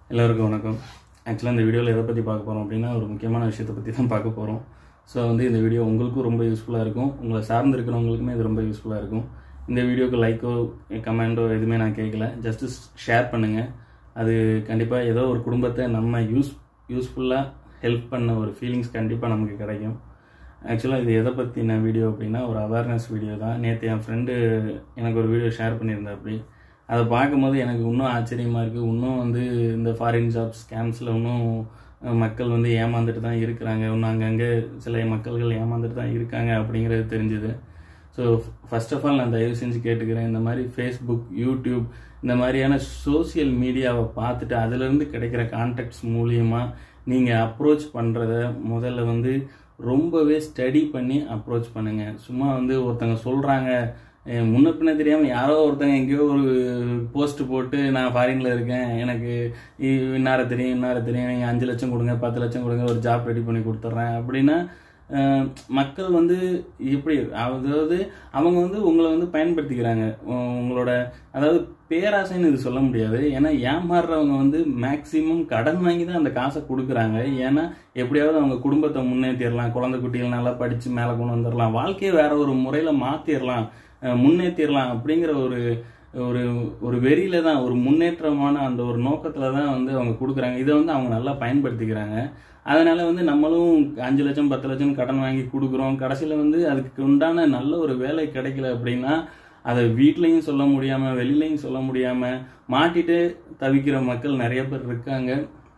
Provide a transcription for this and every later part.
எல்லோருக்கும் வணக்கம் ஆக்சுவலாக இந்த வீடியோவில் எதை பற்றி பார்க்க போகிறோம் அப்படின்னா ஒரு முக்கியமான விஷயத்தை பற்றி தான் பார்க்க போகிறோம் ஸோ வந்து இந்த வீடியோ உங்களுக்கும் ரொம்ப யூஸ்ஃபுல்லாக இருக்கும் உங்களை சார்ந்து இருக்கிறவங்களுக்குமே இது ரொம்ப யூஸ்ஃபுல்லாக இருக்கும் இந்த வீடியோக்கு லைக்கோ கமெண்டோ எதுவுமே நான் கேட்கல ஜஸ்ட்டு ஷேர் பண்ணுங்கள் அது கண்டிப்பாக ஏதோ ஒரு குடும்பத்தை நம்ம யூஸ் யூஸ்ஃபுல்லாக ஹெல்ப் பண்ண ஒரு ஃபீலிங்ஸ் கண்டிப்பாக நமக்கு கிடைக்கும் ஆக்சுவலாக இது எதை பற்றின வீடியோ அப்படின்னா ஒரு அவேர்னஸ் வீடியோ தான் நேற்று என் ஃப்ரெண்டு எனக்கு ஒரு வீடியோ ஷேர் பண்ணியிருந்தா அப்படி அதை பார்க்கும்போது எனக்கு இன்னும் ஆச்சரியமாக இருக்குது இன்னும் வந்து இந்த ஃபாரின் ஜாப் ஸ்கேம்ஸில் இன்னும் அஹ், மக்கள் வந்து ஏமாந்துட்டு தான் இருக்கிறாங்க இன்னும் அங்கங்கே சில மக்கள்கள் ஏமாந்துட்டு தான் இருக்காங்க அப்படிங்கிறது தெரிஞ்சுது ஸோ ஃபர்ஸ்ட் ஆஃப் ஆல் நான் தயவு செஞ்சு கேட்டுக்கிறேன் இந்த மாதிரி ஃபேஸ்புக் யூடியூப் இந்த மாதிரியான சோஷியல் மீடியாவை பார்த்துட்டு அதுலேருந்து கிடைக்கிற கான்டாக்ட்ஸ் மூலியமாக நீங்கள் அப்ரோச் பண்ணுறத முதல்ல வந்து ரொம்பவே ஸ்டடி பண்ணி அப்ரோச் பண்ணுங்கள் சும்மா வந்து ஒருத்தங்க சொல்கிறாங்க முன்ன பின்ன தெரியாமல் யாரோ ஒருத்தங்க எங்கேயோ ஒரு போஸ்ட் போட்டு நான் ஃபாரினில் இருக்கேன் எனக்கு இ- இன்னார தெரியும் இன்னார தெரியும் நீங்கள் அஞ்சு லட்சம் கொடுங்க பத்து லட்சம் கொடுங்க ஒரு ஜாப் ரெடி பண்ணி கொடுத்துட்றேன் அப்படின்னா அஹ், மக்கள் வந்து எப்படி அதாவது அவங்க வந்து உங்களை வந்து பயன்படுத்திக்கிறாங்க உ- உங்களோட அதாவது பேராசைன்னு இது சொல்ல முடியாது ஏன்னா ஏமாறுறவங்க வந்து மேக்சிமம் கடன் வாங்கி தான் அந்த காசை கொடுக்குறாங்க ஏன்னா எப்படியாவது அவங்க குடும்பத்தை முன்னேற்றிடலாம் குழந்தை குட்டிகள் நல்லா படித்து மேலே கொண்டு வந்துடலாம் வாழ்க்கையை வேற ஒரு முறையில் மாற்றிடலாம் முன்னேற்றிடலாம் அப்படிங்கிற ஒரு ஒரு ஒரு வெறியில தான் ஒரு முன்னேற்றமான அந்த ஒரு நோக்கத்தில் தான் வந்து அவங்க கொடுக்குறாங்க இதை வந்து அவங்க நல்லா பயன்படுத்திக்கிறாங்க அதனால வந்து நம்மளும் அஞ்சு லட்சம் பத்து லட்சம் கடன் வாங்கி கொடுக்குறோம் கடைசியில் வந்து அதுக்கு உண்டான நல்ல ஒரு வேலை கிடைக்கல அப்படின்னா அதை வீட்லேயும் சொல்ல முடியாமல் வெளியிலையும் சொல்ல முடியாமல் மாட்டிட்டு தவிக்கிற மக்கள் நிறைய பேர் இருக்காங்க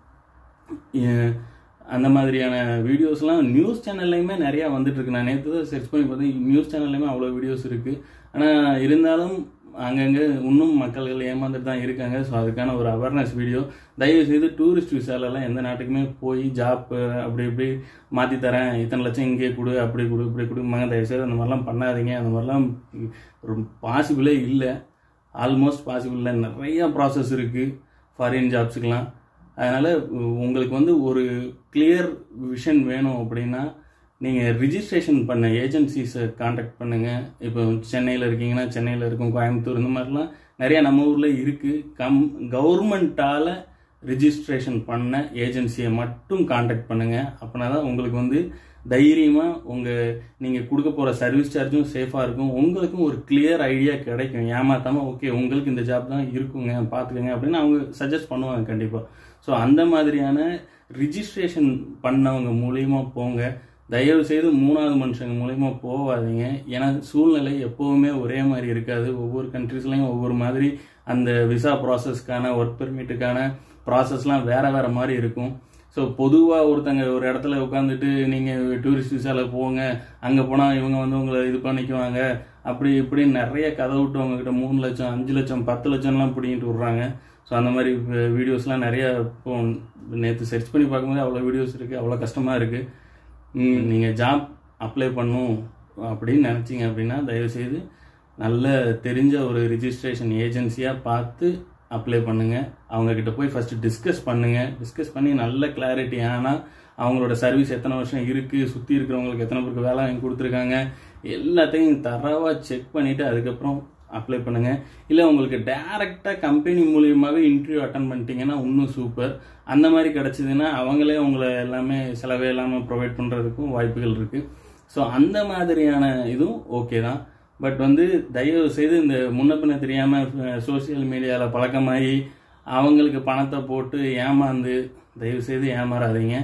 ஏ- அந்த மாதிரியான வீடியோஸ்லாம் நியூஸ் சேனல்லையுமே நிறையா வந்துட்டு இருக்கு நான் நேற்று தான் சர்ச் பண்ணி பார்த்தேன் நியூஸ் சேனல்லையுமே அவ்வளோ வீடியோஸ் இருக்குது ஆனால் இருந்தாலும் அங்கங்கே இன்னும் மக்கள்கள் ஏமாந்துட்டு தான் இருக்காங்க ஸோ அதுக்கான ஒரு அவேர்னஸ் வீடியோ தயவு செய்து டூரிஸ்ட் விசாலெல்லாம் எந்த நாட்டுக்குமே போய் ஜாப் அப்படி இப்படி மாற்றி தரேன் இத்தனை லட்சம் இங்கே கொடு அப்படி கொடு இப்படி கொடுமாங்க தயவு செய்து அந்த மாதிரிலாம் பண்ணாதீங்க அந்த மாதிரிலாம் ஒரு பாசிபிளே இல்லை ஆல்மோஸ்ட் பாசிபிள் இல்லை நிறைய ப்ராசஸ் இருக்குது ஃபாரின் ஜாப்ஸுக்கெலாம் அதனால் உங்களுக்கு வந்து ஒரு கிளியர் விஷன் வேணும் அப்படின்னா நீங்கள் ரிஜிஸ்ட்ரேஷன் பண்ண ஏஜென்சிஸை காண்டாக்ட் பண்ணுங்கள் இப்போ சென்னையில் இருக்கீங்கன்னா சென்னையில் இருக்கும் கோயம்புத்தூர் இந்த மாதிரிலாம் நிறையா நம்ம ஊரில் இருக்குது கம் கவர்மெண்ட்டால் ரிஜிஸ்ட்ரேஷன் பண்ண ஏஜென்சியை மட்டும் காண்டாக்ட் பண்ணுங்கள் அப்படின்னா தான் உங்களுக்கு வந்து தைரியமாக உங்கள் நீங்கள் கொடுக்க போகிற சர்வீஸ் சார்ஜும் சேஃபாக இருக்கும் உங்களுக்கும் ஒரு கிளியர் ஐடியா கிடைக்கும் ஏமாத்தாமல் ஓகே உங்களுக்கு இந்த ஜாப் தான் இருக்குங்க பார்த்துக்கங்க அப்படின்னு அவங்க சஜஸ்ட் பண்ணுவாங்க கண்டிப்பாக ஸோ அந்த மாதிரியான ரிஜிஸ்ட்ரேஷன் பண்ணவங்க மூலியமா போங்க தயவு செய்து மூணாவது மனுஷங்க மூலியமா போகாதீங்க ஏன்னா சூழ்நிலை எப்போவுமே ஒரே மாதிரி இருக்காது ஒவ்வொரு கண்ட்ரீஸ்லையும் ஒவ்வொரு மாதிரி அந்த விசா ப்ராசஸ்க்கான ஒர்க் பெர்மிட்டுக்கான ப்ராசஸ்லாம் வேற வேற மாதிரி இருக்கும் ஸோ பொதுவாக ஒருத்தங்க ஒரு இடத்துல உட்காந்துட்டு நீங்கள் டூரிஸ்ட் விசாவில் போங்க அங்கே போனால் இவங்க வந்து உங்களை இது பண்ணிக்குவாங்க அப்படி இப்படி நிறைய கதை விட்டு உங்ககிட்ட மூணு லட்சம் அஞ்சு லட்சம் பத்து லட்சம்லாம் பிடிங்கிட்டு விட்றாங்க ஸோ அந்த மாதிரி வீடியோஸ்லாம் நிறைய இப்போ நேற்று சர்ச் பண்ணி பார்க்கும்போது அவ்வளோ வீடியோஸ் இருக்குது அவ்வளோ கஷ்டமாக இருக்குது நீங்கள் ஜாப் அப்ளை பண்ணும் அப்படின்னு நினச்சிங்க அப்படின்னா தயவுசெய்து நல்ல தெரிஞ்ச ஒரு ரிஜிஸ்ட்ரேஷன் ஏஜென்சியாக பார்த்து அப்ளை பண்ணுங்கள் அவங்கக்கிட்ட போய் ஃபஸ்ட்டு டிஸ்கஸ் பண்ணுங்கள் டிஸ்கஸ் பண்ணி நல்ல கிளாரிட்டி ஆனால் அவங்களோட சர்வீஸ் எத்தனை வருஷம் இருக்குது சுற்றி இருக்கிறவங்களுக்கு எத்தனை பேருக்கு வேலை வாங்கி கொடுத்துருக்காங்க எல்லாத்தையும் தரவாக செக் பண்ணிவிட்டு அதுக்கப்புறம் அப்ளை பண்ணுங்கள் இல்லை உங்களுக்கு டேரெக்டாக கம்பெனி மூலியமாகவே இன்டர்வியூ அட்டன் பண்ணிட்டீங்கன்னா இன்னும் சூப்பர் அந்த மாதிரி கிடச்சிதுன்னா அவங்களே உங்களை எல்லாமே செலவே இல்லாமல் ப்ரொவைட் பண்ணுறதுக்கும் வாய்ப்புகள் இருக்குது ஸோ அந்த மாதிரியான இதுவும் ஓகே தான் பட் வந்து தயவு செய்து இந்த முன்ன பின்ன தெரியாமல் சோஷியல் மீடியாவில் பழக்கமாகி அவங்களுக்கு பணத்தை போட்டு ஏமாந்து தயவு செய்து ஏமாறாதீங்க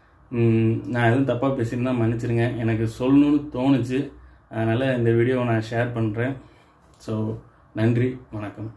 ம், நான் எதுவும் தப்பாக பேசியிருந்தா மன்னிச்சிருங்க எனக்கு சொல்லணும்னு தோணுச்சு அதனால் இந்த வீடியோவை நான் ஷேர் பண்ணுறேன் ஸோ நன்றி வணக்கம்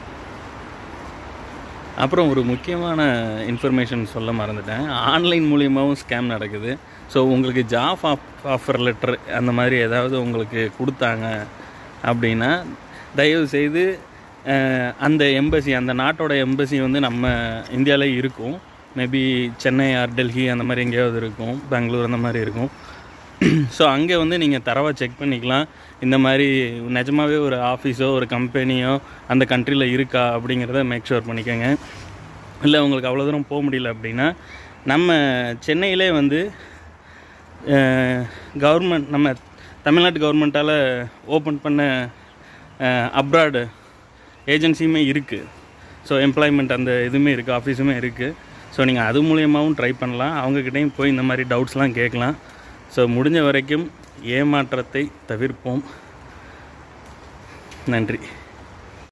அப்புறம் ஒரு முக்கியமான இன்ஃபர்மேஷன் சொல்ல மறந்துட்டேன் ஆன்லைன் மூலியமாகவும் ஸ்கேம் நடக்குது ஸோ உங்களுக்கு ஜாப் ஆஃபர் லெட்டர் அந்த மாதிரி ஏதாவது உங்களுக்கு கொடுத்தாங்க அப்படின்னா தயவு செய்து அஹ், அந்த எம்பசி அந்த நாட்டோட எம்பசி வந்து நம்ம இந்தியாவில் இருக்கும் மேபி சென்னை ஆர் டெல்லி அந்த மாதிரி எங்கேயாவது இருக்கும் பெங்களூர் அந்த மாதிரி இருக்கும் ஸோ அங்கே வந்து நீங்கள் தரவாக செக் பண்ணிக்கலாம் இந்த மாதிரி நிஜமாவே ஒரு ஆஃபீஸோ ஒரு கம்பெனியோ அந்த கண்ட்ரியில் இருக்கா அப்படிங்கிறத மேக் ஷூர் பண்ணிக்கோங்க இல்லை உங்களுக்கு அவ்வளோ தூரம் போக முடியல அப்படின்னா நம்ம சென்னையிலே வந்து கவர்மெண்ட் நம்ம தமிழ்நாட்டு கவர்மெண்ட்டால் ஓப்பன் பண்ண அப்ராடு ஏஜென்சியுமே இருக்குது ஸோ எம்ப்ளாய்மெண்ட் அந்த இதுவுமே இருக்குது ஆஃபீஸுமே இருக்குது ஸோ நீங்கள் அது மூலியமாகவும் ட்ரை பண்ணலாம் அவங்கக்கிட்டையும் போய் இந்த மாதிரி டவுட்ஸ்லாம் கேட்கலாம் ஸோ முடிஞ்ச வரைக்கும் ஏமாற்றத்தை தவிர்ப்போம் நன்றி